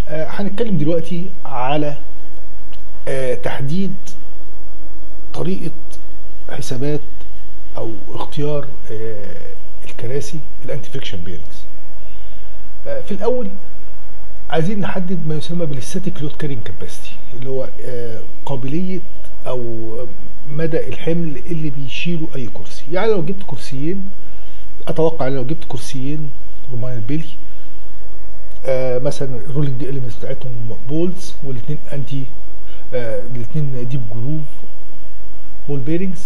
آه، هنتكلم دلوقتي على آه، تحديد طريقة حسابات او اختيار آه، الكراسي الانتي فريكشن بيرنجز في الاول عايزين نحدد ما يسمى بالستاتيك لود كارينج كاباسيتي اللي هو آه، قابليه او مدى الحمل اللي بيشيله اي كرسي يعني لو جبت كرسيين اتوقع لو جبت كرسيين رومان البلي آه مثلا الرولينج اليمنتس بتاعتهم بولز والاثنين انتي آه الاثنين ديب جروف بول بيرنجز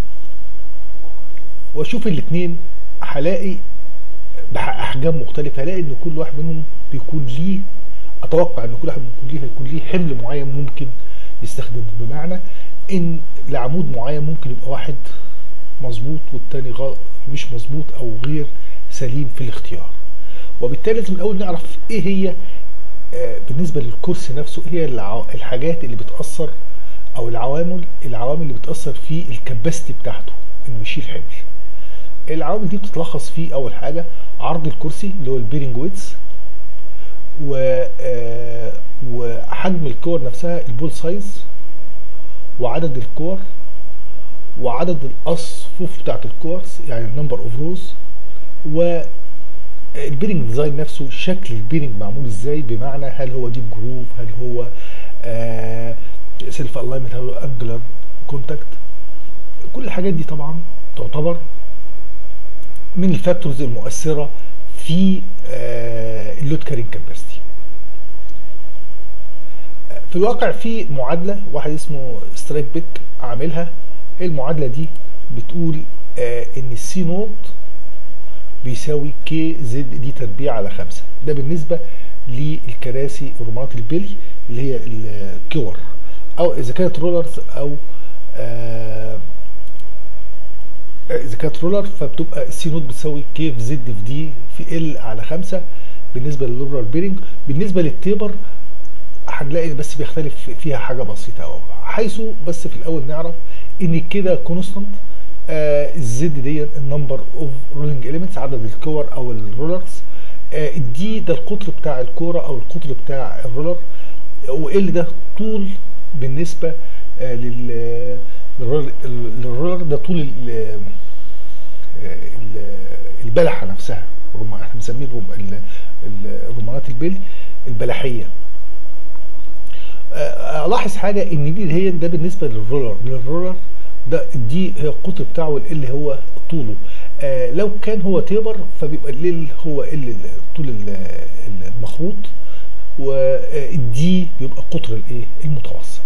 واشوف الاثنين هلاقي باحجام مختلفه هلاقي ان كل واحد منهم بيكون ليه اتوقع ان كل واحد بيكون ليه هيكون ليه حمل معين ممكن يستخدمه بمعنى ان لعمود معين ممكن يبقى واحد مظبوط والتاني غلط مش مظبوط او غير سليم في الاختيار وبالتالي لازم الاول نعرف ايه هي آه، بالنسبه للكرسي نفسه ايه هي الع- الحاجات اللي بتاثر او العوامل العوامل اللي بتاثر في الكباستي بتاعته انه يشيل حمل العوامل دي بتتلخص في اول حاجه عرض الكرسي اللي هو البيرنج ويتس و آه، وحجم الكور نفسها البول سايز وعدد الكور وعدد الاصفوف بتاعت الكورس يعني النمبر اوف روز والبيرنج ديزاين نفسه شكل البيرنج معمول ازاي بمعنى هل هو ديب جروف هل هو آه سيلف الاينمنت هل هو انجلر كونتاكت كل الحاجات دي طبعا تعتبر من الفاكتورز المؤثره في آه اللود كارينج كاباسيتي في الواقع في معادله واحد اسمه سترايك بيك عاملها المعادله دي بتقول آه ان السي نوت بيساوي كي زد دي تربيع على خمسة ده بالنسبه للكراسي رمانات البلي اللي هي الكور او اذا كانت رولرز او آه اذا كانت رولر فبتبقى السي نوت بتساوي كي في زد في دي في ال على خمسة بالنسبه للرولر بيرنج بالنسبه للتيبر هنلاقي بس بيختلف فيها حاجه بسيطه قوي حيث بس في الاول نعرف ان كده كونستانت آه الزد دي النمبر اوف رولينج اليمنتس عدد الكور او الرولرز آه الدي ده القطر بتاع الكوره او القطر بتاع الرولر وال ده طول بالنسبه آه لل للرولر للرولر ده طول ال- ال- البلحه نفسها الرم- احنا بنسميه الرم- ال- ال- الرمانات البلي البلحيه آه، الاحظ حاجه ان دي هي ده بالنسبه للرولر للرولر ده دي هي القطر بتاعه اللي هو طوله آه لو كان هو تيبر فبيبقى الليل هو ال طول ال- ال- المخروط والدي بيبقى قطر الايه المتوسط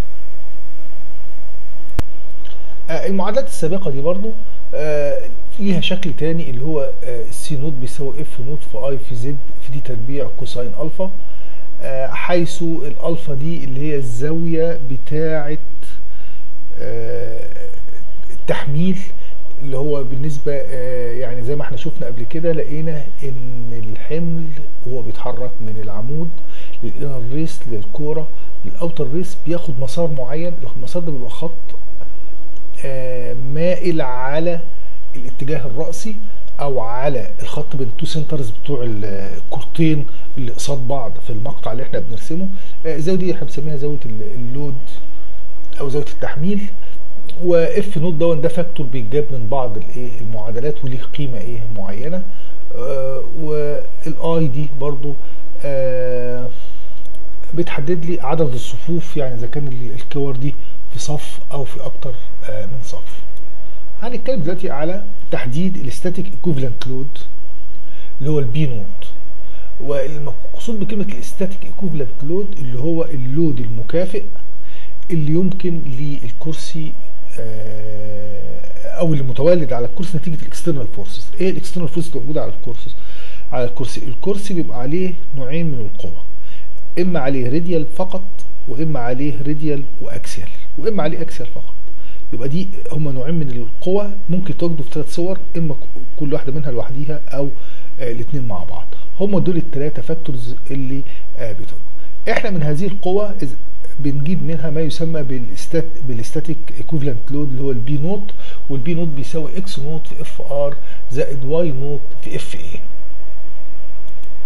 آه المعادلات السابقه دي برضو آه ليها شكل تاني اللي هو السي نوت بيساوي اف نوت في اي في زد في دي تربيع كوساين الفا آه، حيث الالفا دي اللي هي الزاويه بتاعه آه، التحميل اللي هو بالنسبه آه، يعني زي ما احنا شفنا قبل كده لقينا ان الحمل وهو بيتحرك من العمود للانر ريس للكوره للاوتر ريس بياخد مسار معين المسار ده بيبقى خط آه، مائل على الاتجاه الرأسي او على الخط بين التو سنترز بتوع ال- الكورتين اللي قصاد بعض في المقطع اللي احنا بنرسمه آه، الزاويه دي احنا بنسميها زاويه ال- اللود او زاويه التحميل واف نوت دون ده فاكتور بيتجاب من بعض الايه المعادلات وليه قيمه ايه معينه آه، والاي دي برضو آه، بتحدد لي عدد الصفوف يعني اذا كان ال- الكور دي في صف او في اكتر آه، من صف هنتكلم دلوقتي على تحديد الاستاتيك ايكوفالنت لود اللي هو البي نوت والمقصود بكلمه الاستاتيك ايكوفالنت لود اللي هو اللود المكافئ اللي يمكن للكرسي آه، او اللي متولد على الكرسي نتيجه الاكسترنال فورسز ايه الاكسترنال فورسز اللي موجوده على الكرسي على الكرسي الكرسي بيبقى عليه نوعين من القوى اما عليه راديال فقط واما عليه راديال واكسيال واما عليه اكسيال فقط يبقى دي هما نوعين من القوى ممكن تواجدوا في ثلاث صور اما ك- كل واحده منها لوحديها او آه الاثنين مع بعض هما دول الثلاثه فاكتورز اللي آه بتواجدوا احنا من هذه القوى إذ- بنجيب منها ما يسمى بالاستات بالاستاتيك ايكوفالنت لود اللي هو البي نوت والبي نوت بيساوي اكس نوت في اف ار زائد واي نوت في اف اي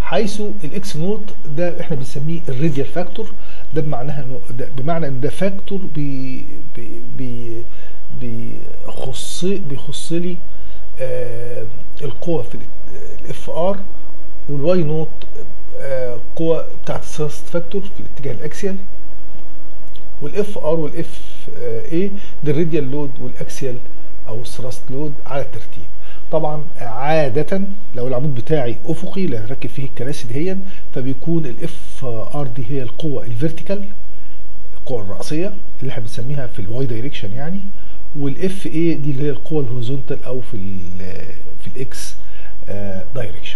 حيث الاكس نوت ده احنا بنسميه الراديال فاكتور ده بمعناها انه ده بمعنى ان ده فاكتور بي بي بي بيخص بيخص لي آه القوه في الاف ار والواي نوت آه قوه بتاعت الثراست فاكتور في الاتجاه الاكسيال والاف ار والاف اي ده الراديال لود والاكسيال او الثراست لود على الترتيب طبعا عادة لو العمود بتاعي افقي اللي هركب فيه الكراسي دهيا فبيكون الاف ار دي هي القوة الفيرتيكال القوة الرأسية اللي احنا بنسميها في الواي دايركشن يعني والاف اي دي اللي هي القوة الهوريزونتال او في ال في الاكس دايركشن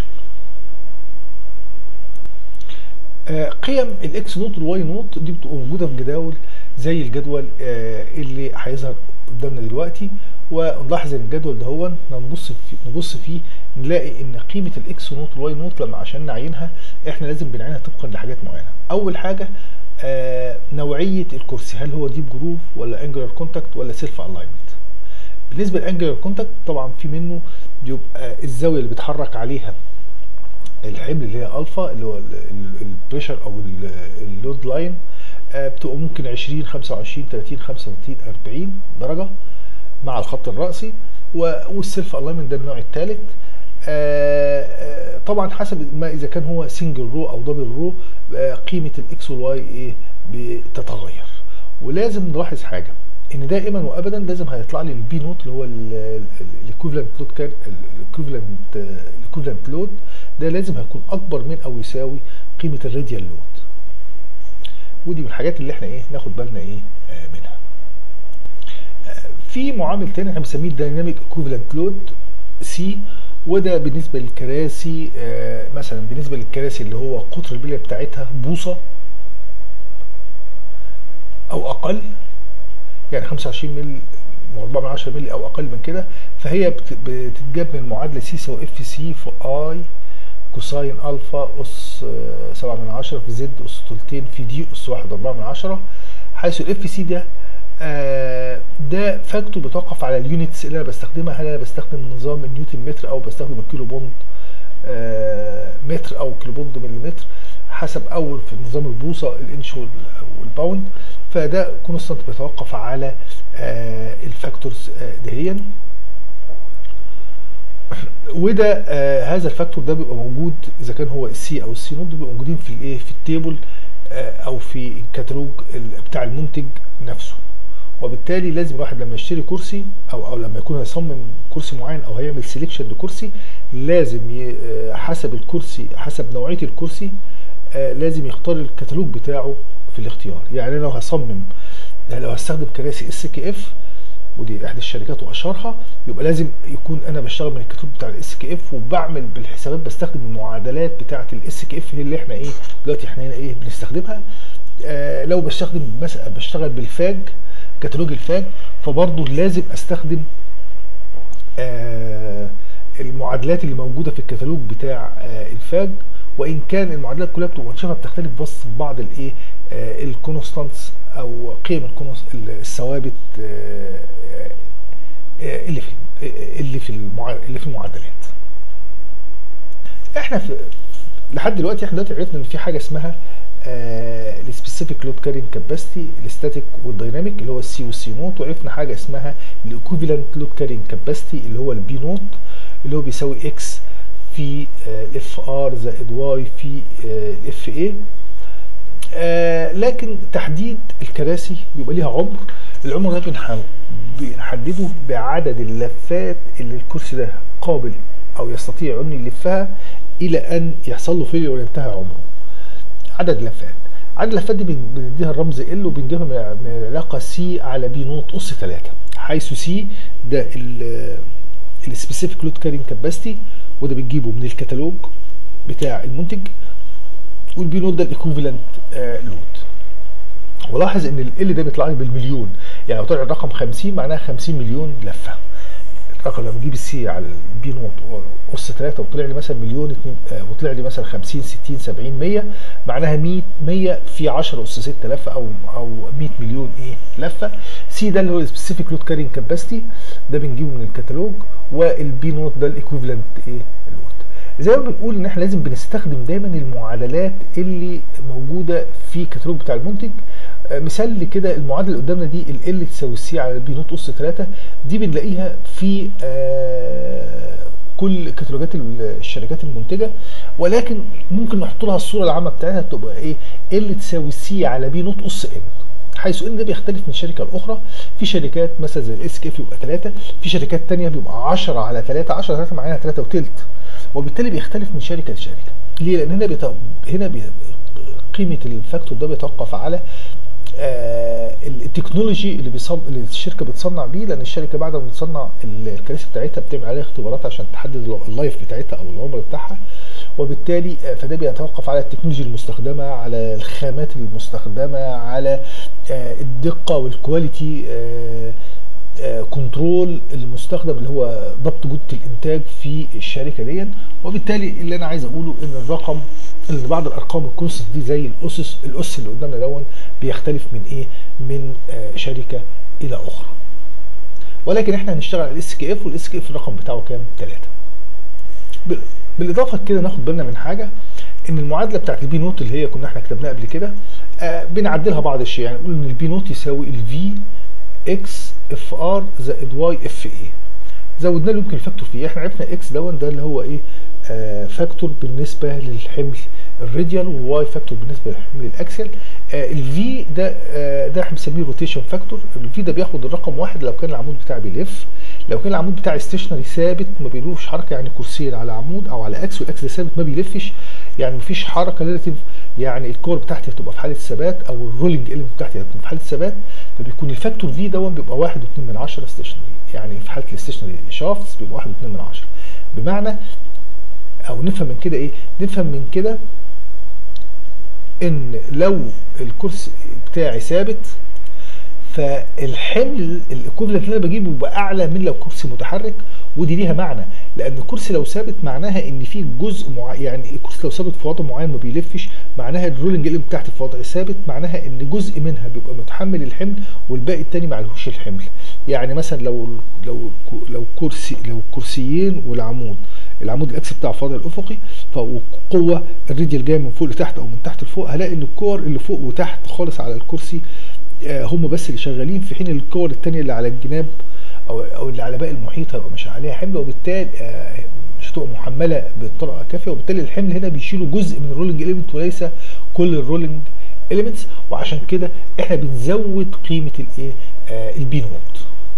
قيم الاكس نوت والواي نوت دي بتبقى موجودة في جداول زي الجدول اللي هيظهر قدامنا دلوقتي ونلاحظ ان الجدول ده هو نبص فيه نبص فيه نلاقي ان قيمه الاكس نوت والواي نوت لما عشان نعينها احنا لازم بنعينها طبقا لحاجات معينه اول حاجه آه نوعيه الكرسي هل هو ديب جروف ولا انجلر كونتاكت ولا سيلف الاينمنت بالنسبه للانجلر كونتاكت طبعا في منه بيبقى الزاويه اللي بيتحرك عليها الحمل اللي هي الفا اللي هو البريشر او اللود لاين آه بتبقى ممكن 20 25 30 35 40 درجه مع الخط الرأسي والسيلف الاينمنت ده النوع الثالث طبعا حسب ما اذا كان هو سنجل رو او دبل رو قيمه الاكس والواي ايه بتتغير ولازم نلاحظ حاجه ان دائما وابدا لازم هيطلع لي البي نوت اللي هو الايكوفالنت لود كان الايكوفالنت الايكوفالنت لود ده لازم هيكون اكبر من او يساوي قيمه الراديال لود ودي من الحاجات اللي احنا ايه ناخد بالنا ايه منها في معامل تاني احنا بنسميه الدايناميك ايكوفالنت لود سي وده بالنسبه للكراسي آه مثلا بالنسبه للكراسي اللي هو قطر البليه بتاعتها بوصه او اقل يعني 25 مللي 4 من 10 مللي او اقل من كده فهي بتتجاب من معادله سي يساوي اف سي في اي كوساين الفا اس 7 من 10 في زد اس تلتين في دي اس 1 4 من 10 حيث الاف سي ده آه ده فاكتور بيتوقف على اليونتس اللي انا بستخدمها هل انا بستخدم نظام النيوتن متر او بستخدم الكيلو بوند آه متر او كيلو بوند مليمتر حسب اول في نظام البوصه الانش والباوند فده كونستانت بيتوقف على آه الفاكتورز دهيا وده آه هذا الفاكتور ده بيبقى موجود اذا كان هو السي او السي نوت بيبقوا موجودين في الايه في التيبل آه او في الكتالوج بتاع المنتج نفسه وبالتالي لازم الواحد لما يشتري كرسي او او لما يكون هيصمم كرسي معين او هيعمل سيلكشن لكرسي لازم حسب الكرسي حسب نوعيه الكرسي آه لازم يختار الكتالوج بتاعه في الاختيار يعني انا لو هصمم لو هستخدم كراسي اس كي اف ودي احدى الشركات واشهرها يبقى لازم يكون انا بشتغل من الكتالوج بتاع الاس كي اف وبعمل بالحسابات بستخدم المعادلات بتاعه الاس كي اف اللي احنا ايه دلوقتي احنا هنا ايه بنستخدمها آه لو بستخدم مثلا بشتغل بالفاج كتالوج الفاج فبرضه لازم استخدم آه المعادلات اللي موجوده في الكتالوج بتاع آه الفاج وان كان المعادلات كلها بتبقى شبه بتختلف بس في بعض الايه آه الكونستانتس او قيم الثوابت آه اللي في اللي في اللي في المعادلات احنا في لحد دلوقتي احنا دلوقتي عرفنا ان في حاجه اسمها السبيسيفيك لود كارينج كاباسيتي الاستاتيك والدايناميك اللي هو السي والسي نوت وعرفنا حاجه اسمها الايكوفالنت لود كارينج كاباسيتي اللي هو البي نوت اللي هو بيساوي اكس في الاف ار زائد واي في الاف اي لكن تحديد الكراسي بيبقى ليها عمر العمر ده بنحدده بعدد اللفات اللي الكرسي ده قابل او يستطيع انه يلفها الى ان يحصل له فيلير وينتهي عمره عدد لفات عدد اللفات دي بنديها الرمز ال وبنجيبها من العلاقه سي على بي نوت اس 3 حيث سي ده السبيسيفيك لود كارين كاباسيتي وده بنجيبه من الكتالوج بتاع المنتج والبي نوت ده الايكوفالنت لود ولاحظ ان ال ده بيطلع لي بالمليون يعني لو طلع الرقم 50 معناها 50 مليون لفه الرقم لما بجيب السي على البي نوت اس 3 وطلع لي مثلا مليون اتنين آه وطلع لي مثلا 50 60 70 100 معناها 100 100 في 10 اس 6 لفه او او 100 مليون ايه لفه سي ده اللي هو السبيسيفيك لود كارين كاباسيتي ده بنجيبه من الكتالوج والبي نوت ده الايكوفالنت ايه لود زي ما بنقول ان احنا لازم بنستخدم دايما المعادلات اللي موجوده في الكتالوج بتاع المنتج آه، مثال كده المعادله اللي قدامنا دي ال ال تساوي السي على البي نوت اس 3 دي بنلاقيها في آه، كل كتالوجات الشركات المنتجه ولكن ممكن نحط لها الصوره العامه بتاعتها تبقى ايه ال تساوي سي على بي نوت اس ان حيث ان ده بيختلف من شركه لاخرى في شركات مثلا زي الاس كيف بيبقى 3 في شركات ثانيه بيبقى 10 على 3 10 على 3 معناها 3 وثلث وبالتالي بيختلف من شركه لشركه ليه لان هنا بيت... هنا بي... قيمه الفاكتور ده بيتوقف على آه التكنولوجي اللي بيصب اللي الشركه بتصنع بيه لان الشركه بعد ما بتصنع الكراسي بتاعتها بتعمل عليها اختبارات عشان تحدد اللايف بتاعتها او العمر بتاعها وبالتالي آه، فده بيتوقف على التكنولوجي المستخدمه على الخامات المستخدمه على آه الدقه والكواليتي آه كنترول المستخدم اللي هو ضبط جوده الانتاج في الشركه دي وبالتالي اللي انا عايز اقوله ان الرقم ان بعض الارقام الكونسنت دي زي الاسس الاس اللي قدامنا دون بيختلف من ايه من آه شركه الى اخرى ولكن احنا هنشتغل على الاس كي اف والاس كي اف الرقم بتاعه كام 3 بالاضافه كده ناخد بالنا من حاجه ان المعادله بتاعت البي نوت اللي هي كنا احنا كتبناها قبل كده آه بنعدلها بعض الشيء يعني نقول ان البي نوت يساوي الفي اكس اف ار زائد واي اف اي زودنا له يمكن الفاكتور فيه احنا عرفنا اكس دون ده اللي هو ايه آه فاكتور بالنسبه للحمل الراديال والواي فاكتور بالنسبه للحمل الاكسل آه الفي ده آه ده احنا بنسميه روتيشن فاكتور الفي ده بياخد الرقم واحد لو كان العمود بتاعي بيلف لو كان العمود بتاعي ستيشنري ثابت ما بيلوش حركه يعني كرسيين على عمود او على اكس والاكس ده ثابت ما بيلفش يعني مفيش حركه ريلاتيف يعني الكور بتاعتي هتبقى في حاله ثبات او الرولينج اليمنت بتاعتي هتكون في حاله ثبات فبيكون الفاكتور في دون بيبقى 1 و2 من 10 ستيشنري يعني في حاله الستيشنري شافتس بيبقى 1 و2 من 10 بمعنى او نفهم من كده ايه نفهم من كده ان لو الكرسي بتاعي ثابت فالحمل الايكوفلنت اللي انا بجيبه بيبقى اعلى من لو كرسي متحرك ودي ليها معنى لان الكرسي لو ثابت معناها ان في جزء مع... يعني الكرسي لو ثابت في وضع معين ما بيلفش معناها الرولنج اللي بتاعتي في وضع ثابت معناها ان جزء منها بيبقى متحمل الحمل والباقي التاني معلهوش الحمل يعني مثلا لو لو لو كرسي لو كرسيين والعمود العمود الاكس بتاع الفاضي الافقي فقوه الرجل جايه من فوق لتحت او من تحت لفوق هلاقي ان الكور اللي فوق وتحت خالص على الكرسي هم بس اللي شغالين في حين الكور الثانيه اللي على الجناب او او اللي على باقي المحيط هيبقى مش عليها حمل وبالتالي مش هتبقى محمله بالطريقه كافيه وبالتالي الحمل هنا بيشيلوا جزء من الرولنج اليمنت وليس كل الرولنج اليمنتس وعشان كده احنا بنزود قيمه الايه آه البي نوت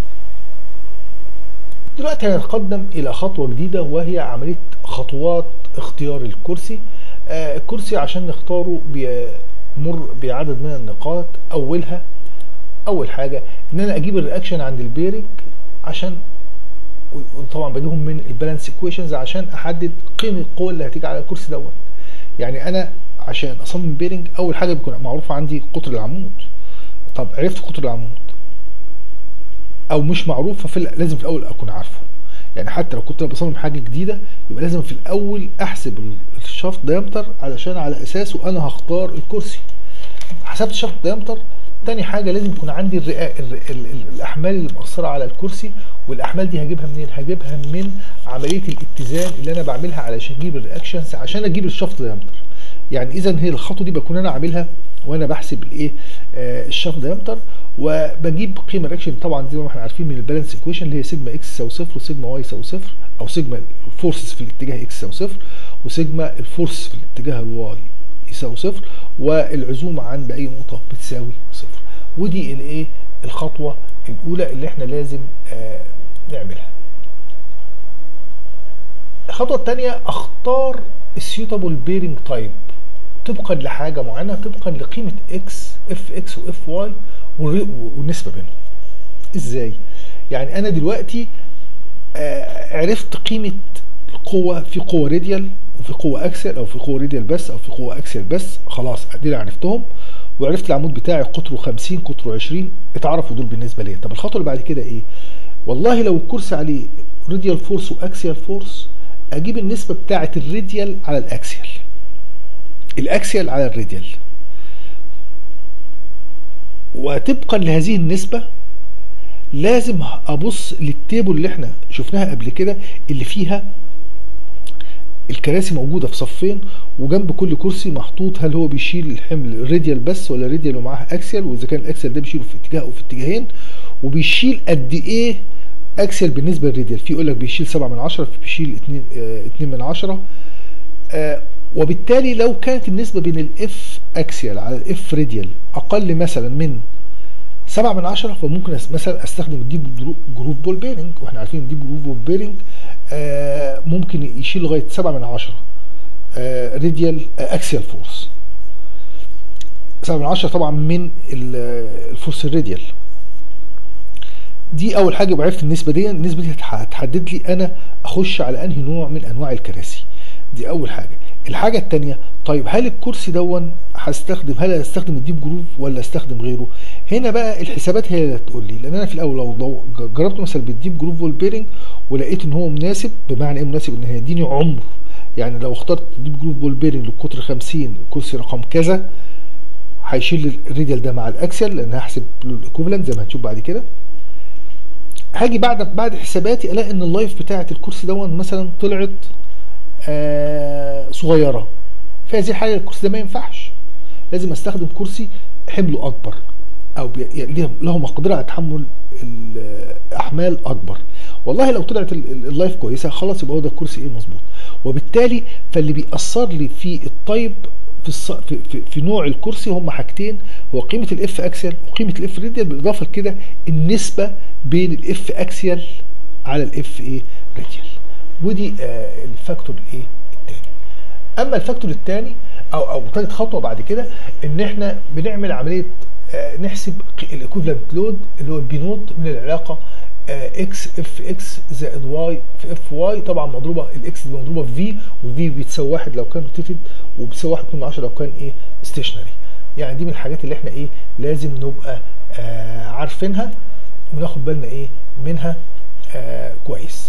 دلوقتي هنتقدم الى خطوه جديده وهي عمليه خطوات اختيار الكرسي آه الكرسي عشان نختاره بيمر بعدد من النقاط اولها اول حاجه ان انا اجيب الرياكشن عند البيرنج عشان وطبعا بجيبهم من البالانس ايكويشنز عشان احدد قيمه القوه اللي هتيجي على الكرسي دوت يعني انا عشان اصمم بيرنج اول حاجه بيكون معروف عندي قطر العمود طب عرفت قطر العمود او مش معروف ففي لازم في الاول اكون عارفه يعني حتى لو كنت بصمم حاجه جديده يبقى لازم في الاول احسب الشافت دايمتر علشان على اساسه انا هختار الكرسي حسبت الشافت دايمتر تاني حاجه لازم يكون عندي الرئا... ال... ال... ال... الاحمال اللي مأثره على الكرسي والاحمال دي هجيبها منين هجيبها من عمليه الاتزان اللي انا بعملها علشان اجيب الرياكشنز عشان اجيب الشافت دايمتر يعني اذا هي الخطوه دي بكون انا عاملها وانا بحسب الايه آه الشافت دايمتر وبجيب قيمه الرياكشن طبعا زي ما احنا عارفين من البالانس ايكويشن اللي هي سيجما اكس يساوي صفر وسيجما واي يساوي صفر او سيجما الفورسز في الاتجاه اكس يساوي صفر وسيجما الفورس في الاتجاه الواي يساوي صفر والعزومه عند اي نقطه بتساوي صفر ودي الايه الخطوه الاولى اللي احنا لازم آه نعملها الخطوه الثانيه اختار السيوتابل بيرنج تايب طبقا لحاجه معينه طبقا لقيمه اكس اف اكس واف واي والنسبه بينهم ازاي يعني انا دلوقتي آه عرفت قيمه القوه في قوه راديال وفي قوه اكسل او في قوه راديال بس او في قوه اكسل بس خلاص دي عرفتهم وعرفت العمود بتاعي قطره 50 قطره 20 اتعرفوا دول بالنسبه ليا طب الخطوه اللي بعد كده ايه والله لو الكرسي عليه راديال فورس واكسيال فورس اجيب النسبه بتاعه الراديال على الاكسيال الاكسيال على الراديال وطبقا لهذه النسبه لازم ابص للتيبل اللي احنا شفناها قبل كده اللي فيها الكراسي موجوده في صفين وجنب كل كرسي محطوط هل هو بيشيل الحمل راديال بس ولا راديال ومعاه اكسل واذا كان الاكسل ده بيشيله في اتجاه او في اتجاهين وبيشيل قد ايه اكسل بالنسبه للراديال في يقول لك بيشيل 7 من 10 في بيشيل 2 آه 2 من 10 آه وبالتالي لو كانت النسبه بين الاف اكسيال على الاف راديال اقل مثلا من 7 من 10 فممكن أس- مثلا استخدم الديب درو- جروف بول بيرنج واحنا عارفين الديب جروف بول بيرنج آه ممكن يشيل لغايه 7 من 10 آه راديال آه اكسيال فورس 7 من 10 طبعا من ال- الفورس الراديال دي اول حاجه يبقى عرفت النسبه دي النسبه دي هتح- هتحدد لي انا اخش على انهي نوع من انواع الكراسي دي اول حاجه الحاجه الثانيه طيب هل الكرسي دون هستخدم هل هستخدم الديب جروف ولا استخدم غيره هنا بقى الحسابات هي اللي هتقول لي لان انا في الاول لو لو ج- جربت مثلا بالديب جروف والبيرنج ولقيت ان هو مناسب بمعنى ايه مناسب ان هيديني عمر يعني لو اخترت ديب جروف والبيرنج للقطر 50 الكرسي رقم كذا هيشيل الريديال ده مع الاكسل لان هحسب له الايكوفالنت زي ما هنشوف بعد كده هاجي بعد بعد حساباتي الاقي ان اللايف بتاعه الكرسي دون مثلا طلعت آه صغيره في هذه الحاله الكرسي ده ما ينفعش لازم استخدم كرسي حمله اكبر او بي- يعني ليه- له مقدره على تحمل الاحمال اكبر والله لو طلعت ال- ال- اللايف كويسه خلاص يبقى هو ده الكرسي ايه مظبوط وبالتالي فاللي بيأثر لي في الطيب في, الص... في, في, في نوع الكرسي هم حاجتين هو قيمه الاف اكسيال وقيمه الاف راديال بالاضافه لكده النسبه بين الاف اكسيال على الاف ايه راديال ودي آه الفاكتور الايه التاني اما الفاكتور الثاني او او ثالث خطوه بعد كده ان احنا بنعمل عمليه آه، نحسب الايكوفالنت لود اللي هو البي نوت من العلاقه اكس اف اكس زائد واي في اف واي طبعا مضروبه الاكس مضروبه في في وفي بتساوي واحد لو كان روتيتد وبتساوي واحد من 10 لو كان ايه ستيشنري يعني دي من الحاجات اللي احنا ايه لازم نبقى آه عارفينها وناخد بالنا ايه منها آه كويس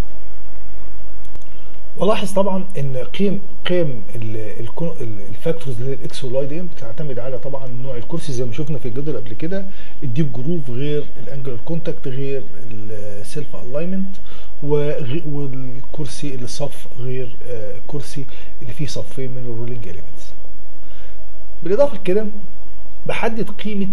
ولاحظ طبعا ان قيم قيم الفاكتورز اللي هي الاكس والواي دي بتعتمد على طبعا نوع الكرسي زي ما شفنا في الجدول قبل كده الديب جروف غير الانجلر كونتاكت غير السيلف الاينمنت والكرسي اللي صف غير آه، الكرسي اللي فيه صفين من الرولينج اليمنتس بالاضافه لكده بحدد قيمه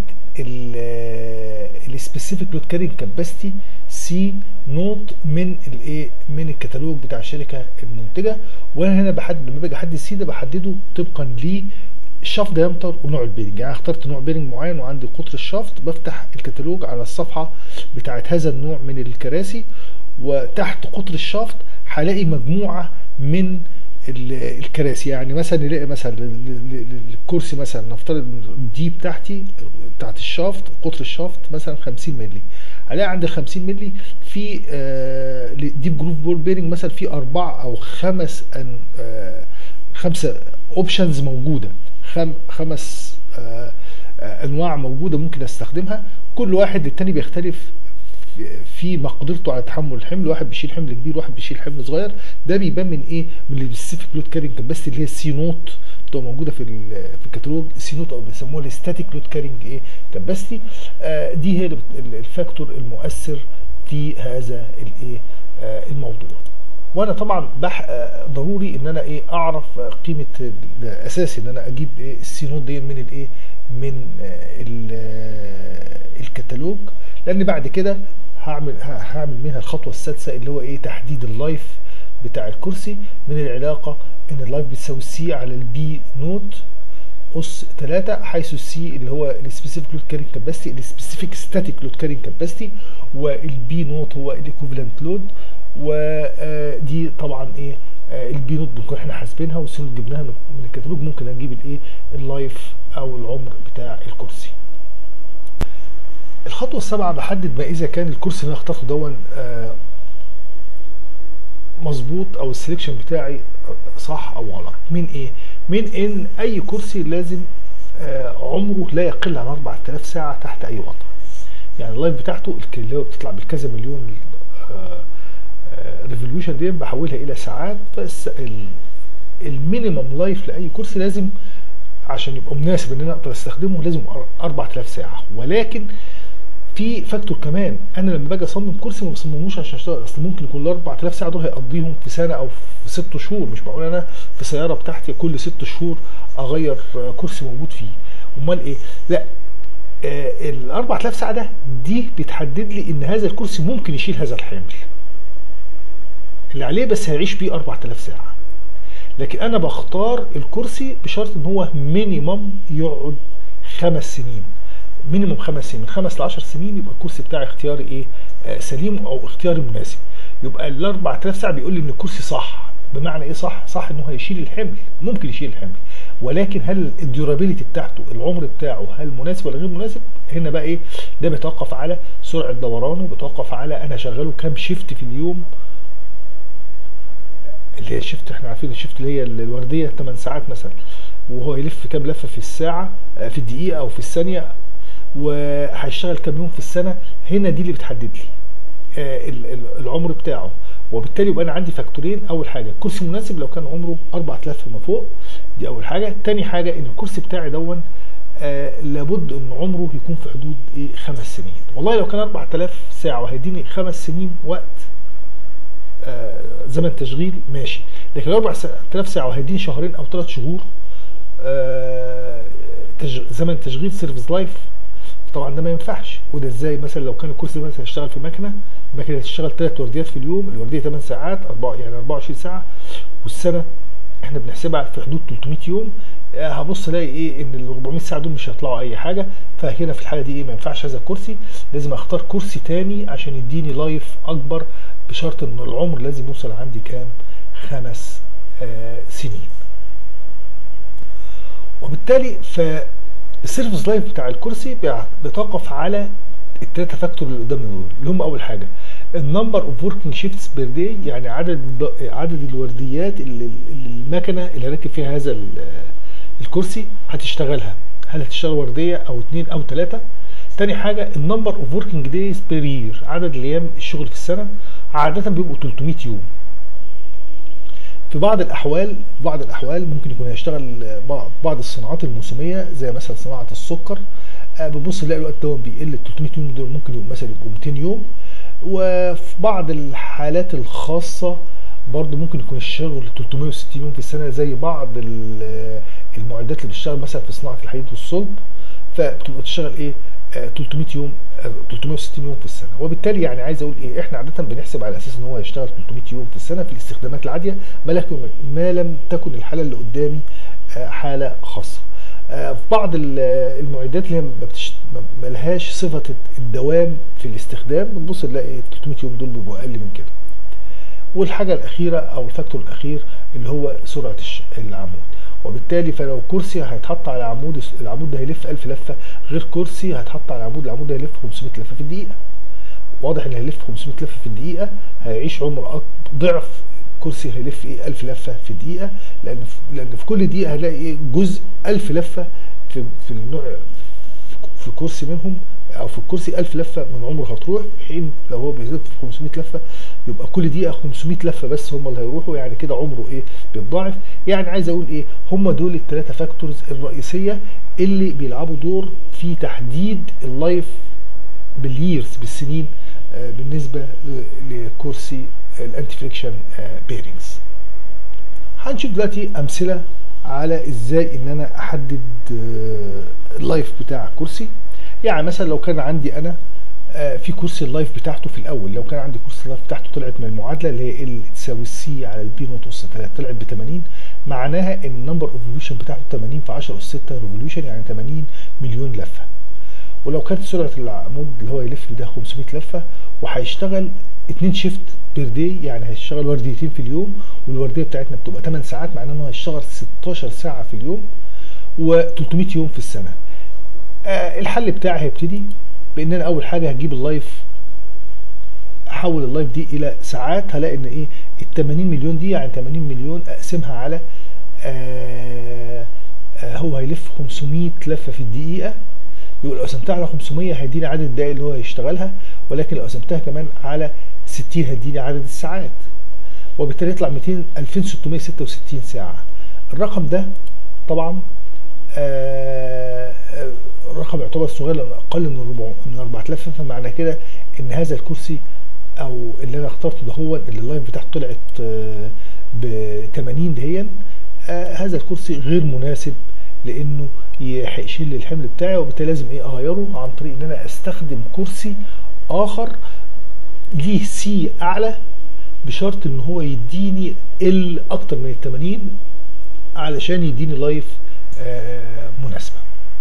السبيسيفيك لود كارينج كاباسيتي سي نوت من الايه من الكتالوج بتاع الشركه المنتجه وانا هنا بحدد لما باجي احدد سي ده بحدده طبقا ل الشافت دايمتر ونوع البيرنج يعني اخترت نوع بيرنج معين وعندي قطر الشافت بفتح الكتالوج على الصفحه بتاعت هذا النوع من الكراسي وتحت قطر الشافت هلاقي مجموعه من ال- الكراسي يعني مثلا نلاقي مثلا ل- ل- ل- الكرسي مثلا نفترض دي بتاعتي بتاعت الشافت قطر الشافت مثلا 50 مللي هلاقي عند ال 50 مللي في آه ديب جروف بول بيرنج مثلا في اربع او خمس أن آه خمسه اوبشنز موجوده خم خمس آه آه انواع موجوده ممكن استخدمها كل واحد للتاني بيختلف في مقدرته على تحمل الحمل واحد بيشيل حمل كبير واحد بيشيل حمل صغير ده بيبان من ايه من السبيسيفيك لود كارينج كاباسيتي اللي هي السي نوت بتبقى موجوده في ال- في الكتالوج السي نوت او بيسموها الستاتيك لود كارينج ايه كاباسيتي آه دي هي ال- ال- الفاكتور المؤثر في هذا الايه آه الموضوع وانا طبعا بح آه، ضروري ان انا ايه اعرف آه، قيمه ال- اساسي ان انا اجيب ايه السي نوت دي من الايه من آه، ال- آه، الكتالوج لان بعد كده هعمل ه- هعمل منها الخطوه السادسه اللي هو ايه تحديد اللايف بتاع الكرسي من العلاقه ان اللايف بتساوي السي على البي نوت اس 3 حيث السي اللي هو السبيسيفيك لود كارينج كاباسيتي السبيسيفيك ستاتيك لود كارينج كاباسيتي والبي نوت هو الايكوفالنت لود ودي طبعا ايه آه، البي نوت بنكون احنا حاسبينها والسي نوت جبناها من من الكتالوج ممكن نجيب الايه اللايف او العمر بتاع الكرسي الخطوه السابعه بحدد ما اذا كان الكرسي اللي انا اخترته دون آه، مظبوط او السلكشن بتاعي صح او غلط من ايه من ان اي كرسي لازم آه، عمره لا يقل عن 4000 ساعه تحت اي وضع يعني اللايف بتاعته الك- اللي هو بتطلع بالكذا مليون ريفوليوشن دي بحولها الى ساعات بس ال- المينيمم لايف لاي كرسي لازم عشان يبقى مناسب ان انا اقدر استخدمه لازم 4000 ساعه ولكن في فاكتور كمان انا لما باجي اصمم كرسي ما بصمموش عشان اشتغل اصل ممكن يكون ال 4000 ساعه دول هيقضيهم في سنه او في ست شهور مش معقول انا في سياره بتاعتي كل ست شهور اغير آه، كرسي موجود فيه امال ايه لا آه ال 4000 ساعه ده دي بتحدد لي ان هذا الكرسي ممكن يشيل هذا الحمل اللي عليه بس هيعيش بيه 4000 ساعه لكن انا بختار الكرسي بشرط ان هو مينيمم يقعد خمس سنين مينيمم خمس سنين من خمس ل 10 سنين يبقى الكرسي بتاعي اختياري ايه آه سليم او اختياري مناسب يبقى ال 4000 ساعه بيقول لي ان الكرسي صح بمعنى ايه صح صح ان هو هيشيل الحمل ممكن يشيل الحمل ولكن هل الديورابيلتي بتاعته العمر بتاعه هل مناسب ولا غير مناسب هنا بقى ايه ده بيتوقف على سرعه دورانه بيتوقف على انا شغاله كام شيفت في اليوم اللي هي الشيفت احنا عارفين الشيفت اللي هي الورديه 8 ساعات مثلا وهو يلف كام لفه في الساعه آه، في الدقيقه او في الثانيه وهيشتغل كام يوم في السنه هنا دي اللي بتحدد لي آه، ال- ال- العمر بتاعه وبالتالي يبقى انا عندي فاكتورين اول حاجه الكرسي مناسب لو كان عمره 4000 فيما فوق دي اول حاجه تاني حاجه ان الكرسي بتاعي دون آه لابد ان عمره يكون في حدود ايه خمس سنين والله لو كان 4000 ساعه وهيديني خمس سنين وقت آه زمن تشغيل ماشي لكن لو 4000 ساعه وهيديني شهرين او ثلاث شهور آه تج... زمن تشغيل سيرفيس لايف طبعا ده ما ينفعش وده ازاي مثلا لو كان الكرسي ده مثلا هيشتغل في مكنه المكنه هتشتغل ثلاث ورديات في اليوم الورديه 8 ساعات أربعة يعني 24 ساعه والسنه احنا بنحسبها في حدود 300 يوم آه، هبص الاقي ايه ان ال 400 ساعه دول مش هيطلعوا اي حاجه فهنا في الحاله دي ايه ما ينفعش هذا الكرسي لازم اختار كرسي تاني عشان يديني لايف اكبر بشرط ان العمر لازم يوصل عندي كام خمس آه سنين وبالتالي فالسيرفيس لايف بتاع الكرسي بيع- بيتوقف على الثلاثه فاكتور اللي قدامنا دول اللي هم اول حاجه النمبر اوف وركينج شيفتس بير داي يعني عدد عدد الورديات اللي اللي المكنه اللي راكب فيها هذا ال- الكرسي هتشتغلها هل هتشتغل ورديه او اثنين او ثلاثه تاني حاجه النمبر اوف وركينج دايز بير يير عدد الايام الشغل في السنه عاده بيبقوا 300 يوم في بعض الاحوال بعض الاحوال ممكن يكون هيشتغل بعض بعض الصناعات الموسميه زي مثلا صناعه السكر آه، بتبص تلاقي الوقت ده بيقل 300 يوم دول ممكن يبقوا مثلا يبقوا 200 يوم وفي بعض الحالات الخاصه برضه ممكن يكون الشغل 360 يوم في السنه زي بعض ال- المعدات اللي بتشتغل مثلا في صناعه الحديد والصلب فبتبقى تشتغل ايه آه، 300 يوم آه، 360 يوم في السنه وبالتالي يعني عايز اقول ايه احنا عاده بنحسب على اساس ان هو هيشتغل 300 يوم في السنه في الاستخدامات العاديه ما لكن ما لم تكن الحاله اللي قدامي آه، حاله خاصه آه، في بعض ال- المعدات اللي هي ما بتش- ما- ما لهاش صفه الدوام في الاستخدام بتبص تلاقي 300 يوم دول بيبقوا اقل من كده والحاجه الاخيره او الفاكتور الاخير اللي هو سرعه الش- العمود وبالتالي فلو كرسي هيتحط على عمود العمود ده هيلف 1000 لفه غير كرسي هيتحط على عمود العمود ده هيلف 500 لفه في الدقيقه واضح ان هيلف 500 لفه في الدقيقه هيعيش عمر أك- ضعف كرسي هيلف ايه 1000 لفه في الدقيقه لان في لان في كل دقيقه هلاقي ايه جزء 1000 لفه في في النوع في- في كرسي منهم او في الكرسي 1000 لفه من عمره هتروح في حين لو هو بيلف 500 لفه يبقى كل دقيقه 500 لفه بس هم اللي هيروحوا يعني كده عمره ايه بيتضاعف يعني عايز اقول ايه هم دول الثلاثه فاكتورز الرئيسيه اللي بيلعبوا دور في تحديد اللايف بالييرز بالسنين آه، بالنسبه ل- لكرسي الانتي فريكشن بيرنجز هنشوف دلوقتي امثله على ازاي ان انا احدد آه، اللايف بتاع الكرسي يعني مثلا لو كان عندي انا آه، في كرسي اللايف بتاعته في الاول لو كان عندي كرسي اللايف بتاعته طلعت من المعادله اللي هي ال تساوي السي على البي نوت اس 3 طلعت ب 80 معناها ان النمبر اوف ريفوليوشن بتاعته 80 في 10 اس 6 ريفوليوشن يعني 80 مليون لفه ولو كانت سرعه العمود اللي هو يلف ده 500 لفه وهيشتغل اتنين شيفت بير داي يعني هيشتغل ورديتين في اليوم والورديه بتاعتنا بتبقى 8 ساعات معناه انه هيشتغل 16 ساعه في اليوم و300 يوم في السنه آه الحل بتاعي هيبتدي بان انا اول حاجه هجيب اللايف احول اللايف دي الى ساعات هلاقي ان ايه ال 80 مليون دي يعني 80 مليون اقسمها على آه آه هو هيلف 500 لفه في الدقيقه يبقى لو قسمتها على 500 هيديني عدد الدقائق اللي هو هيشتغلها ولكن لو قسمتها كمان على 60 هيديني عدد الساعات وبالتالي يطلع 200 2666 ساعه الرقم ده طبعا آه، آه، رقم يعتبر صغير لانه اقل من الربع من 4000 فمعنى كده ان هذا الكرسي او اللي انا اخترته ده هو اللي اللايف بتاعته طلعت ب 80 دهيا آه هذا الكرسي غير مناسب لانه يشيل لي الحمل بتاعي وبالتالي لازم ايه اغيره عن طريق ان انا استخدم كرسي اخر ليه سي اعلى بشرط ان هو يديني ال اكتر من ال 80 علشان يديني لايف آه مناسبه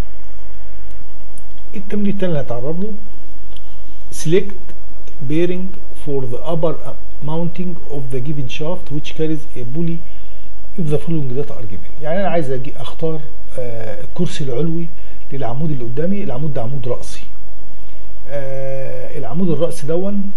التمرين التاني اللي هتعرض له select bearing for the upper mounting of the given shaft which carries a pulley if the following data are given يعني انا عايز اجي اختار آه الكرسي العلوي للعمود اللي قدامي العمود ده عمود رأسي آه العمود الرأسي دون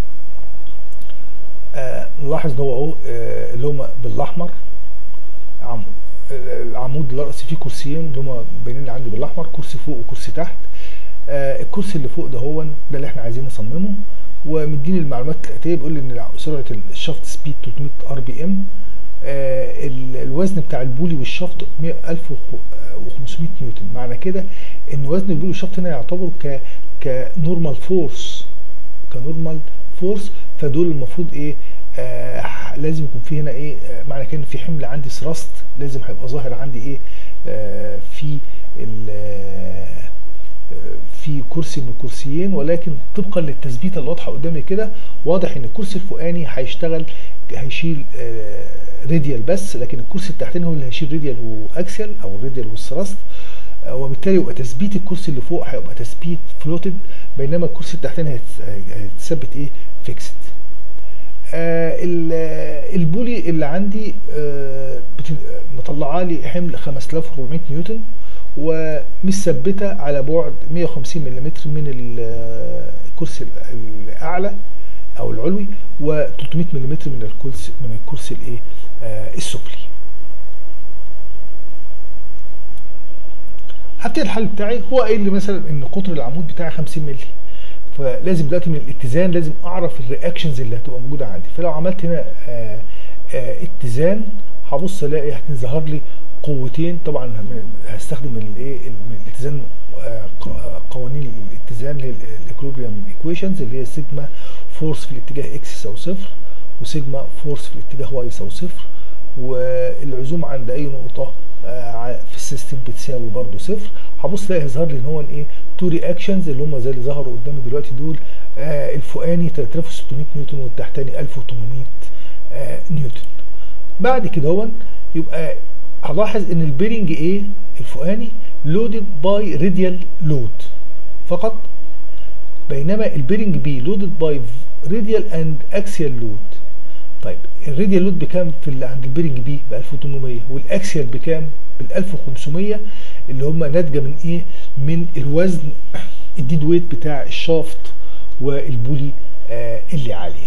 آه نلاحظ ان هو اهو آه اللي هم بالاحمر عمود العمود الرأسي فيه كرسيين اللي هم باينين عندي بالاحمر كرسي فوق وكرسي تحت آه الكرسي اللي فوق ده هو ده اللي احنا عايزين نصممه ومديني المعلومات الاتيه بيقول لي ان سرعه الشافت سبيد 300 ار بي ام الوزن بتاع البولي والشافت 1500 نيوتن معنى كده ان وزن البولي والشافت هنا يعتبر ك كنورمال فورس كنورمال فورس فدول المفروض ايه آه لازم يكون في هنا ايه آه معنى كده ان في حمل عندي ثراست لازم هيبقى ظاهر عندي ايه آه في في كرسي من الكرسيين ولكن طبقا للتثبيته اللي واضحه قدامي كده واضح ان الكرسي الفوقاني هيشتغل هيشيل راديال بس لكن الكرسي التحتاني هو اللي هيشيل راديال واكسيال او الراديال والثراست وبالتالي يبقى تثبيت الكرسي اللي فوق هيبقى تثبيت فلوتد بينما الكرسي التحتاني هيتثبت ايه فيكسد آه البولي اللي عندي آه مطلعه لي حمل 5400 نيوتن ومثبته على بعد 150 ملم من الكرسي الاعلى او العلوي و300 ملم من الكرسي من الكرسي الايه آه السفلي هبتدي الحل بتاعي هو قايل لي مثلا ان قطر العمود بتاعي 50 مللي فلازم دلوقتي من الاتزان لازم اعرف الرياكشنز اللي هتبقى موجوده عندي فلو عملت هنا آآ آآ اتزان هبص الاقي هتظهر لي قوتين طبعا هستخدم الايه الاتزان قوانين الاتزان للاكلوبريم ايكويشنز اللي هي سيجما فورس في الاتجاه اكس يساوي صفر وسيجما فورس في الاتجاه واي يساوي صفر والعزوم عند اي نقطه في السيستم بتساوي برضو صفر هبص الاقي يظهر لي ان هو ايه تو رياكشنز اللي هم زي اللي ظهروا قدامي دلوقتي دول آه الفوقاني 3600 نيوتن والتحتاني 1800 آه نيوتن بعد كده هو يبقى هلاحظ ان البيرنج ايه الفوقاني لودد باي راديال لود فقط بينما البيرنج بي لودد باي راديال اند اكسيال لود طيب الراديال لود بكام في اللي عند البيرنج بي ب 1800 والاكسيال بكام بال 1500 اللي هم ناتجه من ايه من الوزن الديد ويت بتاع الشافت والبولي آه اللي عليه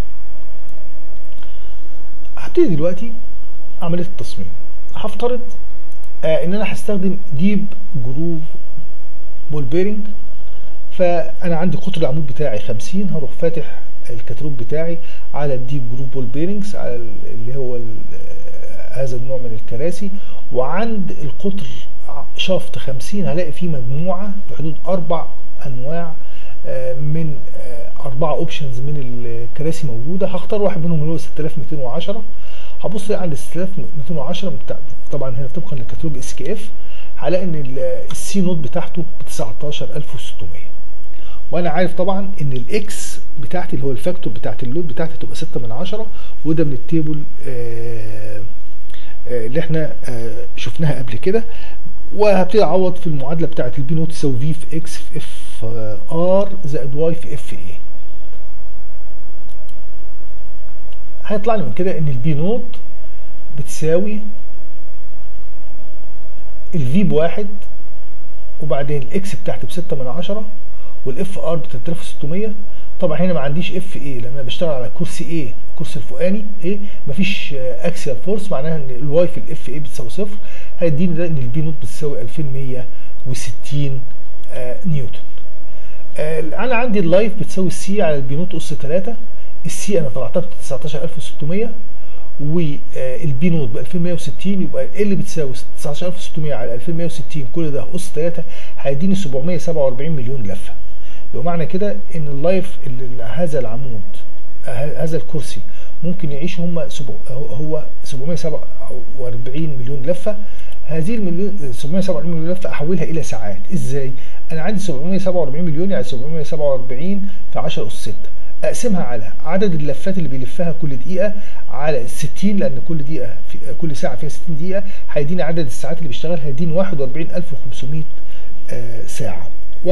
هبتدي دلوقتي عمليه التصميم هفترض آه ان انا هستخدم ديب جروف بول بيرنج فانا عندي قطر العمود بتاعي 50 هروح فاتح الكتالوج بتاعي على الديب جروف بول بيرنجز على اللي هو هذا النوع من الكراسي وعند القطر شافت 50 هلاقي فيه مجموعه في حدود اربع انواع من اربعه اوبشنز من الكراسي موجوده هختار واحد منهم اللي هو 6210 هبص عند 6210 طبعا هنا طبقا للكتالوج اس كي اف هلاقي ان السي نوت بتاعته ب 19600 وانا عارف طبعا ان الاكس بتاعتي اللي هو الفاكتور بتاعت اللود بتاعتي تبقى 6 من 10 وده من التيبل آآ آآ اللي احنا شفناها قبل كده وهبتدي اعوض في المعادله بتاعت البي نوت تساوي في في اكس في اف ار زائد واي في اف اي هيطلع لي من كده ان البي نوت بتساوي الفي بواحد وبعدين الاكس بتاعتي بستة من عشرة والاف ار ب 3600 طبعا هنا ما عنديش اف اي لان انا بشتغل على كرسي اي الكرسي الفوقاني ايه مفيش اكسيال فورس معناها ان الواي في الاف اي بتساوي صفر هيديني ده ان البي نوت بتساوي 2160 آه نيوتن آه انا عندي اللايف بتساوي السي على البي نوت اس 3 السي انا طلعتها ب 19600 والبي نوت ب 2160 يبقى ال بتساوي 19600 على 2160 كل ده اس 3 هيديني 747 مليون لفه يبقى معنى كده ان اللايف اللي هذا العمود هذا الكرسي ممكن يعيش هم هو 747 مليون لفه هذه المليون 747 مليون لفه احولها الى ساعات ازاي انا عندي 747 مليون يعني 747 في 10 اس 6 اقسمها على عدد اللفات اللي بيلفها كل دقيقه على 60 لان كل دقيقه في كل ساعه فيها 60 دقيقه هيديني عدد الساعات اللي بيشتغلها هيديني 41500 آه ساعه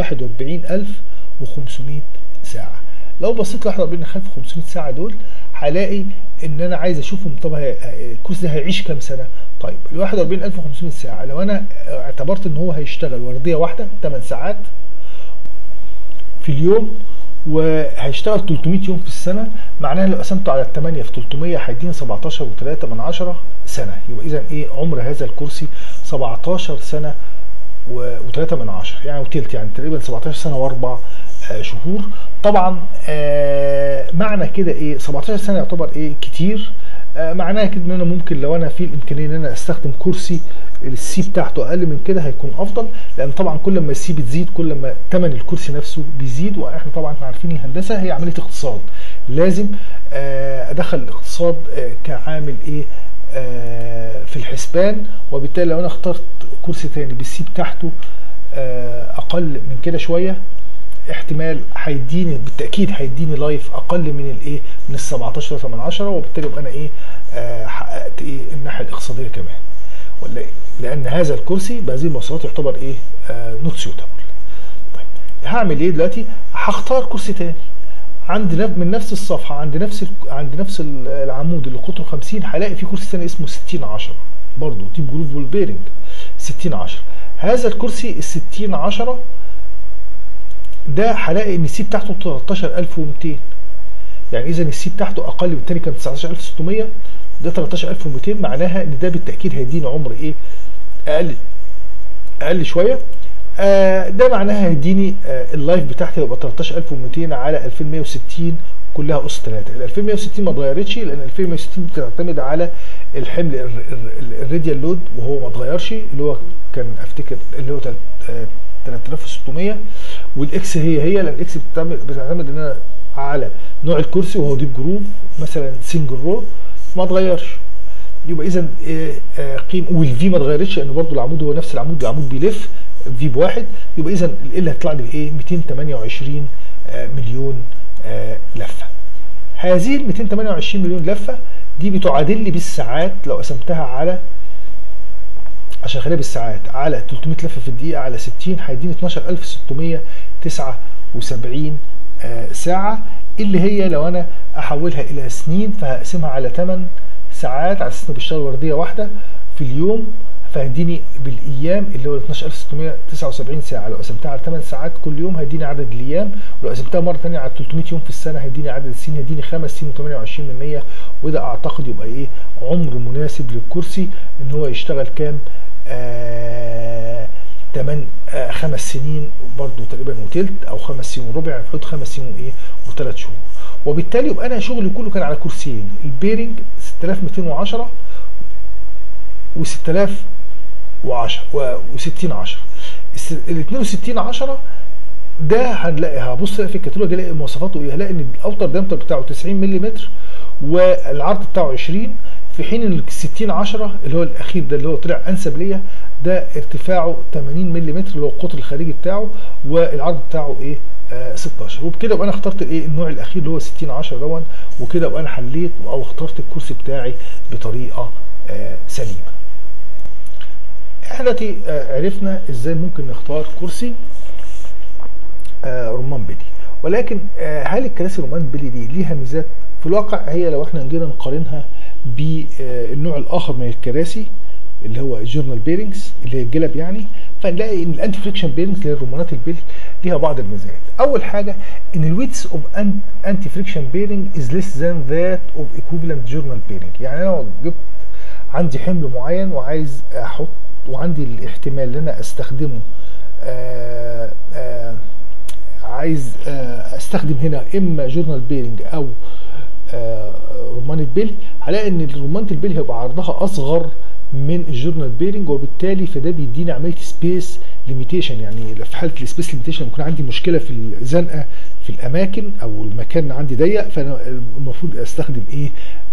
41500 ساعه لو بصيت ل 41500 ساعه دول هلاقي ان انا عايز اشوفهم طب الكورس ده هيعيش كام سنه طيب ال 41500 ساعه لو انا اعتبرت ان هو هيشتغل ورديه واحده 8 ساعات في اليوم وهيشتغل 300 يوم في السنه معناها لو قسمته على 8 في 300 هيديني 17 و3 من 10 سنه يبقى اذا ايه عمر هذا الكرسي 17 سنه و3 من 10 يعني وتلت يعني تقريبا 17 سنه واربع آه شهور طبعا آه معنى كده ايه 17 سنه يعتبر ايه كتير آه معناها كده ان انا ممكن لو انا في الامكانيه ان انا استخدم كرسي السي بتاعته اقل من كده هيكون افضل لان طبعا كل ما السي بتزيد كل ما ثمن الكرسي نفسه بيزيد واحنا طبعا احنا عارفين الهندسه هي عمليه اقتصاد لازم آه ادخل الاقتصاد آه كعامل ايه آه في الحسبان وبالتالي لو انا اخترت كرسي تاني بالسي بتاعته اقل من كده شويه احتمال هيديني بالتاكيد هيديني لايف اقل من الايه من ال 17 من 10 وبالتالي يبقى انا ايه آه حققت ايه الناحيه الاقتصاديه كمان ولا إيه؟ لان هذا الكرسي بهذه المواصفات يعتبر ايه آه نوت سيوتابل طيب هعمل ايه دلوقتي هختار كرسي تاني عند من نفس الصفحه عند نفس عند نفس العمود اللي قطره 50 هلاقي في كرسي ثاني اسمه 60 10 برضه تيب جروف والبيرنج 60 10 هذا الكرسي ال 60 10 ده هلاقي ان السي بتاعته 13200 يعني اذا السي بتاعته اقل من الثاني كان 19600 ده 13200 معناها ان ده بالتاكيد هيديني عمر ايه اقل اقل شويه آه ده معناها هيديني آه اللايف بتاعتي هيبقى 13200 على 2160 كلها اس 3 ال 2160 ما اتغيرتش لان 2160 بتعتمد على الحمل الراديال لود وهو ما اتغيرش اللي هو كان افتكر اللي هو 3600 والاكس هي هي لان الاكس بتعتمد بتعتمد ان انا على نوع الكرسي وهو ديب جروف مثلا سنجل رو ما اتغيرش يبقى اذا قيم والفي ما اتغيرتش لان برضو العمود هو نفس العمود العمود بيلف في بواحد يبقى اذا ال هتطلع لي بايه 228 مليون لفه هذه ال 228 مليون لفه دي بتعادل لي بالساعات لو قسمتها على عشان اخليها بالساعات على 300 لفه في الدقيقه على 60 هيديني 12679 آه ساعه اللي هي لو انا احولها الى سنين فهقسمها على 8 ساعات على اساس انه بيشتغل ورديه واحده في اليوم فهيديني بالايام اللي هو 12679 ساعه لو قسمتها على 8 ساعات كل يوم هيديني عدد الايام ولو قسمتها مره ثانيه على 300 يوم في السنه هيديني عدد السنين هيديني 5 سنين و28 من 100 وده اعتقد يبقى ايه عمر مناسب للكرسي ان هو يشتغل كام آه 8 آه خمس سنين برضو تقريبا وتلت او خمس سنين وربع يعني في حدود خمس سنين وايه وثلاث شهور وبالتالي يبقى انا شغلي كله كان على كرسيين البيرنج 6210 و 6010 و60 10 ال 62 10 ده هنلاقي هبص في الكتالوج الاقي مواصفاته ايه هلاقي ان الاوتر دامتر بتاعه 90 ملم والعرض بتاعه 20 في حين ال 60 10 اللي هو الاخير ده اللي هو طلع انسب ليا ده ارتفاعه 80 ملم اللي هو القطر الخارجي بتاعه والعرض بتاعه ايه آه 16 وبكده يبقى انا اخترت الايه النوع الاخير اللي هو 60 10 دون وكده يبقى انا حليت او اخترت الكرسي بتاعي بطريقه آه سليمه احنا دلوقتي آه عرفنا ازاي ممكن نختار كرسي آه رمان بلي ولكن آه هل الكراسي رمان بلي دي ليها ميزات في الواقع هي لو احنا جينا نقارنها بالنوع الاخر من الكراسي اللي هو جورنال بيرنجز اللي هي الجلب يعني فنلاقي ان الانتي فريكشن بيرنجز اللي هي الرمانات البلي ليها بعض الميزات اول حاجه ان الويتس اوف انتي فريكشن بيرنج از ليس ذان ذات اوف ايكوفالنت جورنال بيرنج يعني انا لو جبت عندي حمل معين وعايز احط وعندي الاحتمال ان انا استخدمه آآ آآ عايز آآ استخدم هنا اما جورنال بيرنج او رمانة بيلي هلاقي ان رمانه البلي هيبقى عرضها اصغر من الجورنال بيرنج وبالتالي فده بيديني عمليه سبيس ليميتيشن يعني في حاله السبيس ليميتيشن يكون عندي مشكله في الزنقه في الاماكن او المكان عندي ضيق فانا المفروض استخدم ايه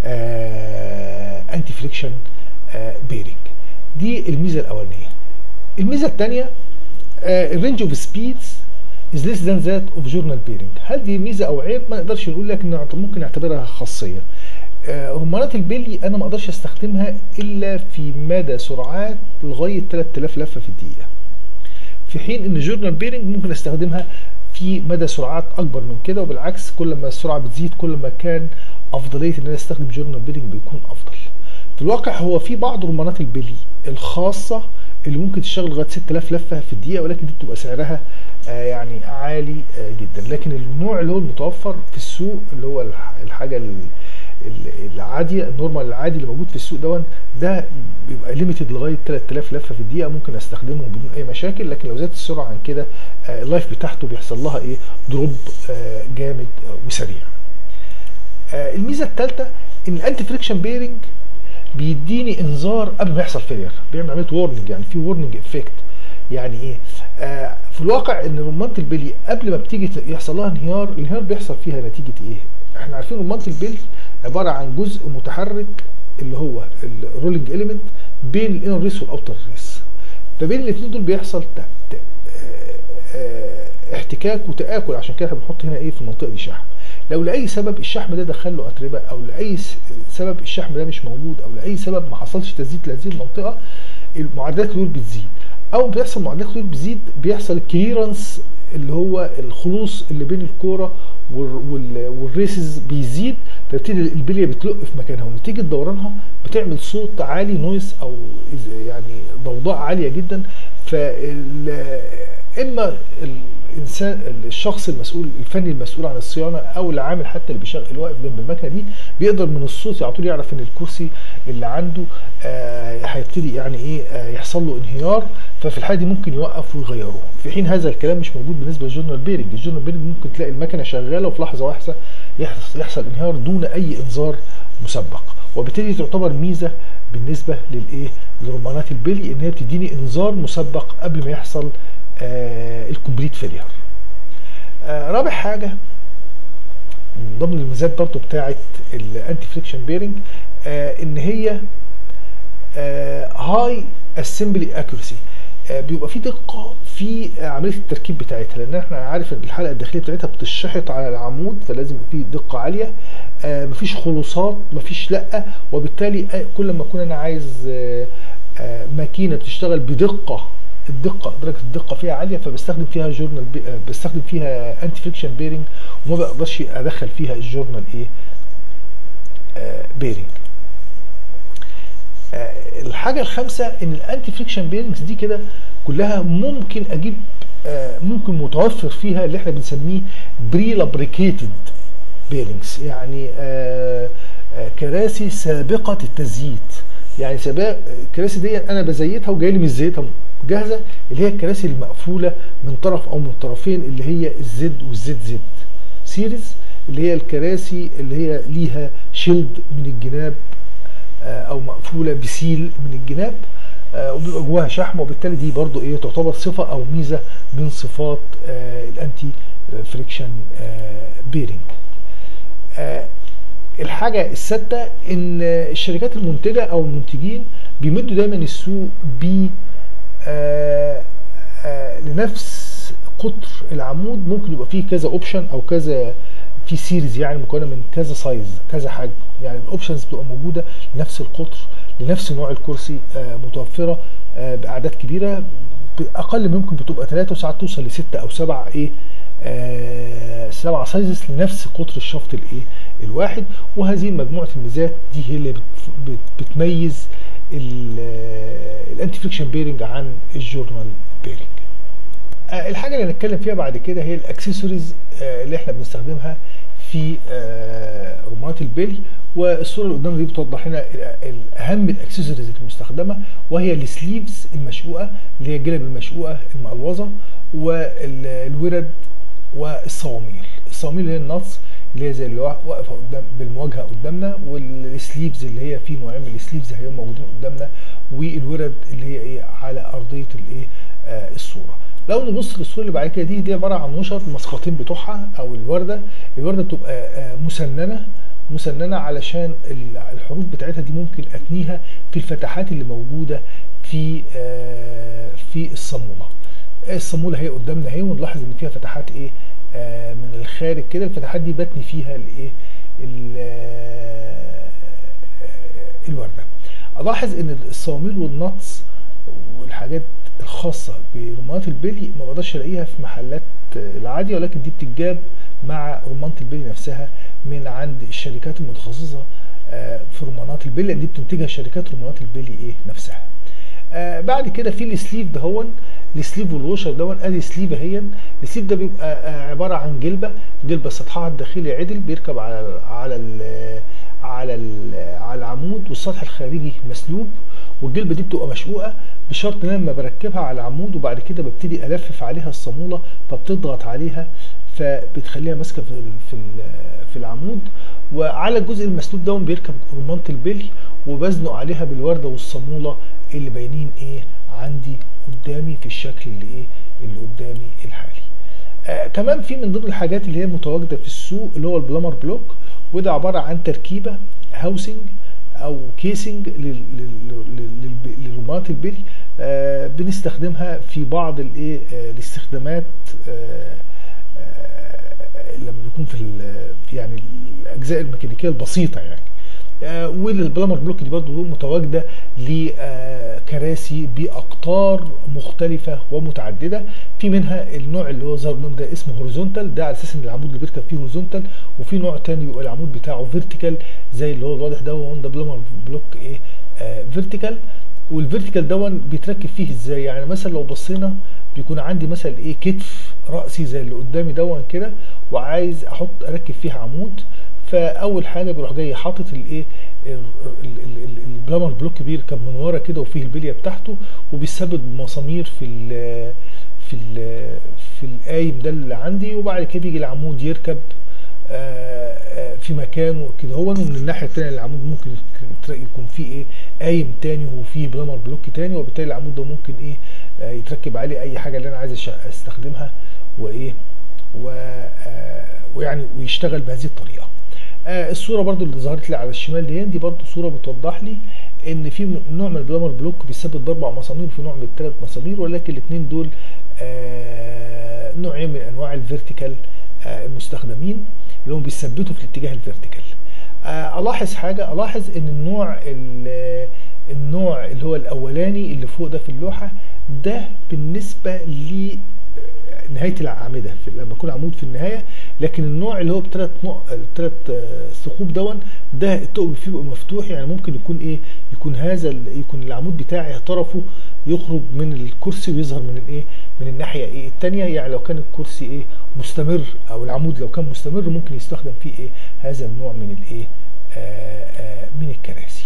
آه انتي فريكشن آه بيرنج دي الميزه الاولانيه الميزه الثانيه الرينج اوف سبيدز از ليس ذان ذات اوف جورنال بيرنج هل دي ميزه او عيب ما نقدرش نقول لك ان ممكن نعتبرها خاصيه آه رمانات البلي انا ما اقدرش استخدمها الا في مدى سرعات لغايه 3000 لفه في الدقيقه في حين ان جورنال بيرنج ممكن استخدمها في مدى سرعات اكبر من كده وبالعكس كل ما السرعه بتزيد كل ما كان افضليه ان انا استخدم جورنال بيرنج بيكون افضل في الواقع هو في بعض رمانات البلي الخاصه اللي ممكن تشتغل لغايه 6000 لفه في الدقيقه ولكن دي بتبقى سعرها آه يعني عالي آه جدا لكن النوع اللي هو المتوفر في السوق اللي هو الحاجه العاديه النورمال العادي اللي موجود في السوق دون ده بيبقى ليميتد لغايه 3000 لفه في الدقيقه ممكن استخدمه بدون اي مشاكل لكن لو زادت السرعه عن كده آه اللايف بتاعته بيحصل لها ايه دروب آه جامد آه وسريع آه الميزه الثالثه ان الانتي فريكشن بيرنج بيديني انذار قبل ما يحصل فيلير بيعمل عمليه وورنينج يعني في وورنينج افكت يعني ايه آه في الواقع ان رمانه البلي قبل ما بتيجي يحصل لها انهيار الانهيار بيحصل فيها نتيجه ايه احنا عارفين رمانه البلي عباره عن جزء متحرك اللي هو الرولينج اليمنت بين الانر ريس والاوتر ريس فبين الاثنين دول بيحصل ت... ت... اه احتكاك وتاكل عشان كده بنحط هنا ايه في المنطقه دي شحم لو لاي سبب الشحم ده دخل له اتربه او لاي سبب الشحم ده مش موجود او لاي سبب ما حصلش تسديد لهذه المنطقه معدلات الكلور بتزيد اول ما بيحصل معدلات الكلور بتزيد بيحصل الكليرنس اللي هو الخلوص اللي بين الكوره والريسز بيزيد فبتبتدي البليه بتلق في مكانها ونتيجه دورانها بتعمل صوت عالي نويز او يعني ضوضاء عاليه جدا ف اما الانسان الشخص المسؤول الفني المسؤول عن الصيانه او العامل حتى اللي بيشغل واقف جنب المكنه دي بيقدر من الصوت على طول يعرف ان الكرسي اللي عنده آه هيبتدي يعني ايه آه يحصل له انهيار ففي الحاله دي ممكن يوقف ويغيره في حين هذا الكلام مش موجود بالنسبه للجورنال بيرنج الجورنال بيرنج ممكن تلاقي المكنه شغاله وفي لحظه واحده يحصل, يحصل انهيار دون اي انذار مسبق وبالتالي تعتبر ميزه بالنسبه للايه لرمانات البلي ان هي بتديني انذار مسبق قبل ما يحصل آه الكومبليت فيلير آه رابع حاجه من ضمن الميزات برضو بتاعه الانتي فريكشن بيرنج آه ان هي هاي اسمبلي اكيورسي بيبقى في دقه في عمليه التركيب بتاعتها لان احنا عارف ان الحلقه الداخليه بتاعتها بتشحط على العمود فلازم يبقى في دقه عاليه آه مفيش خلوصات مفيش لا وبالتالي كل ما اكون انا عايز آه آه ماكينه بتشتغل بدقه الدقه درجه الدقه فيها عاليه فبستخدم فيها جورنال بي بستخدم فيها انتي فريكشن بيرنج وما بقدرش ادخل فيها الجورنال ايه بيرنج الحاجه الخامسه ان الانتي فريكشن بيرنجز دي كده كلها ممكن اجيب ممكن متوفر فيها اللي احنا بنسميه بري لابريكيتد بيرنجز يعني كراسي سابقه التزييت يعني سباق الكراسي دي انا بزيتها وجاي لي مزيتها جاهزه اللي هي الكراسي المقفوله من طرف او من طرفين اللي هي الزد والزد زد سيريز اللي هي الكراسي اللي هي ليها شيلد من الجناب او مقفوله بسيل من الجناب وبيبقى جواها شحم وبالتالي دي برضو ايه تعتبر صفه او ميزه من صفات الانتي فريكشن بيرنج الحاجه السادسه ان الشركات المنتجه او المنتجين بيمدوا دايما السوق ب لنفس قطر العمود ممكن يبقى فيه كذا اوبشن او كذا في سيريز يعني مكونه من كذا سايز كذا حجم يعني الاوبشنز بتبقى موجوده لنفس القطر لنفس نوع الكرسي آه متوفره آه باعداد كبيره اقل ممكن بتبقى ثلاثه وساعات توصل لسته او سبعه ايه آه سبعه سايزز لنفس قطر الشفط الايه الواحد وهذه مجموعه الميزات دي هي اللي بت بت بتميز الانتي فريكشن بيرنج عن الجورنال بيرنج الحاجه اللي هنتكلم فيها بعد كده هي الاكسسوارز اللي احنا بنستخدمها في رمانات البلي والصوره اللي قدامنا دي بتوضح لنا اهم الاكسسوارز المستخدمه وهي السليفز المشقوقه اللي هي الجلب المشقوقه المقلوظه والورد والصواميل الصواميل اللي هي النص اللي هي زي اللي وا- واقفه قدام بالمواجهه قدامنا والسليفز اللي هي في نوعين من السليفز هيبقوا موجودين قدامنا والورد اللي هي ايه على ارضيه الايه آه الصوره لو نبص للصوره اللي بعد كده دي دي عباره عن نشط المسقطين بتوعها او الورده الورده بتبقى آه مسننه مسننه علشان ال- الحروف بتاعتها دي ممكن اتنيها في الفتحات اللي موجوده في آه في الصاموله الصاموله هي قدامنا اهي ونلاحظ ان فيها فتحات ايه آه من الخارج كده الفتحات دي بتني فيها الايه ال- آه، الورده الاحظ ان الصواميل والنطس والحاجات الخاصه برمانات البلي ما بقدرش الاقيها في محلات العاديه ولكن دي بتتجاب مع رمانه البلي نفسها من عند الشركات المتخصصه آه، في رمانات البلي لان دي بتنتجها شركات رمانات البلي ايه نفسها آه بعد كده في السليف دهون السليف والوشر دهون ادي سليف اهي السليف ده بيبقى آه عباره عن جلبه جلبه سطحها الداخلي عدل بيركب على ال على ال على ال على العمود والسطح الخارجي مسلوب والجلبه دي بتبقى مشقوقه بشرط ان انا لما بركبها على العمود وبعد كده ببتدي الفف عليها الصاموله فبتضغط عليها فبتخليها ماسكه في ال- في ال- في العمود وعلى الجزء المسلوب ده بيركب رمانه البلي وبزنق عليها بالورده والصاموله اللي باينين ايه عندي قدامي في الشكل اللي ايه اللي قدامي الحالي آه كمان في من ضمن الحاجات اللي هي متواجده في السوق اللي هو البلامر بلوك وده عباره عن تركيبه هاوسنج او كيسنج لل- لل- لل- للب- لرمانات البلي آه بنستخدمها في بعض الايه آه الاستخدامات آه آه، لما بيكون في ال- في يعني الاجزاء الميكانيكيه البسيطه يعني آه، والبلامر بلوك دي برضه متواجده لكراسي باقطار مختلفه ومتعدده في منها النوع اللي هو ظهر لهم ده اسمه هوريزونتال ده على اساس ان العمود اللي بيركب فيه هوريزونتال وفي نوع تاني بيبقى العمود بتاعه فيرتيكال زي اللي هو الواضح ده وهو ده بلامر بلوك ايه فيرتيكال والفيرتيكال دون بيتركب فيه ازاي يعني مثلا لو بصينا بيكون عندي مثلا ايه كتف راسي زي اللي قدامي دون كده وعايز احط اركب فيها عمود فاول حاجه بيروح جاي حاطط الايه ال- ال- ال- ال- البلامر بلوك بيركب من ورا كده وفيه البليه بتاعته وبيثبت بمسامير في ال في ال في القايم ده اللي عندي وبعد كده بيجي العمود يركب آه، آه، في مكانه كده هو ومن الناحيه الثانيه العمود ممكن يك- يكون فيه ايه قايم تاني وفيه بلامر بلوك تاني وبالتالي العمود ده ممكن ايه آه، يتركب عليه اي حاجه اللي انا عايز أش- استخدمها وايه و آه، ويعني ويشتغل بهذه الطريقه آه، الصوره برضو اللي ظهرت لي على الشمال دي دي برضو صوره بتوضح لي ان في م- نوع من البلامر بلوك بيثبت باربع مسامير وفي نوع من الثلاث مسامير ولكن الاثنين دول آه، نوعين من انواع الفيرتيكال آه، المستخدمين اللي هم بيثبتوا في الاتجاه الفيرتيكال آه، الاحظ حاجه الاحظ ان النوع ال- النوع اللي هو الاولاني اللي فوق ده في اللوحه ده بالنسبه ل نهايه الاعمده في- لما يكون عمود في النهايه لكن النوع اللي هو بثلاث ثلاث ثقوب دون ده الثقب فيه بيبقى مفتوح يعني ممكن يكون ايه يكون هذا ال- يكون العمود بتاعي طرفه يخرج من الكرسي ويظهر من الايه من الناحيه ايه الثانيه يعني لو كان الكرسي ايه مستمر او العمود لو كان مستمر ممكن يستخدم فيه ايه هذا النوع من الايه آه آه من الكراسي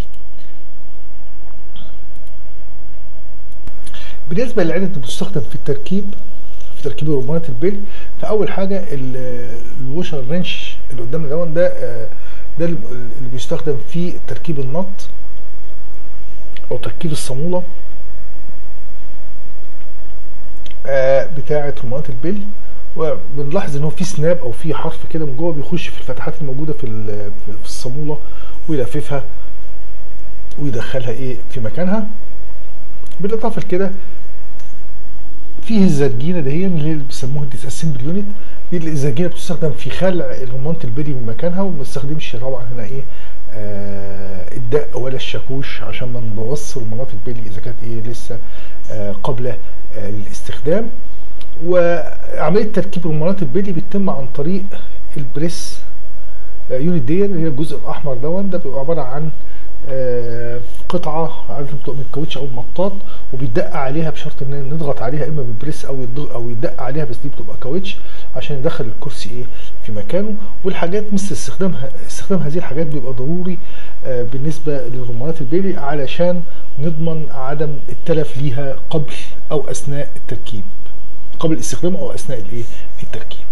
بالنسبه للعدد اللي بتستخدم في التركيب في تركيب رمانات البلي فاول حاجه ال- الوشر رينش اللي قدامنا دون ده آه، ده اللي بيستخدم في تركيب النط او تركيب الصاموله آه، بتاعه رمانات البلي وبنلاحظ ان هو في سناب او في حرف كده من جوه بيخش في الفتحات الموجوده في ال- في الصاموله ويلففها ويدخلها ايه في مكانها بالاضافه لكده فيه الزرجينه دهي اللي هي اللي بيسموها الديس اسمبل يونت دي الزرجينه بتستخدم في خلع رمانه البلي من مكانها وما بنستخدمش طبعا هنا ايه آه الدق ولا الشاكوش عشان ما نبوظش رمانات البلي اذا كانت ايه لسه آه قبل آه الاستخدام وعمليه تركيب رمانات البلي بتتم عن طريق البريس آه، يونت دي اللي هي الجزء الاحمر دون ده بيبقى عباره عن آه، قطعه عاده بتبقى من الكاوتش او المطاط وبيدق عليها بشرط ان نضغط عليها اما بالبريس او يضغ او يدق عليها بس دي بتبقى كاوتش عشان يدخل الكرسي ايه في مكانه والحاجات مثل استخدامها استخدام هذه الحاجات بيبقى ضروري آه، بالنسبه للرمانات البيلي علشان نضمن عدم التلف ليها قبل او اثناء التركيب قبل الاستخدام او اثناء الايه التركيب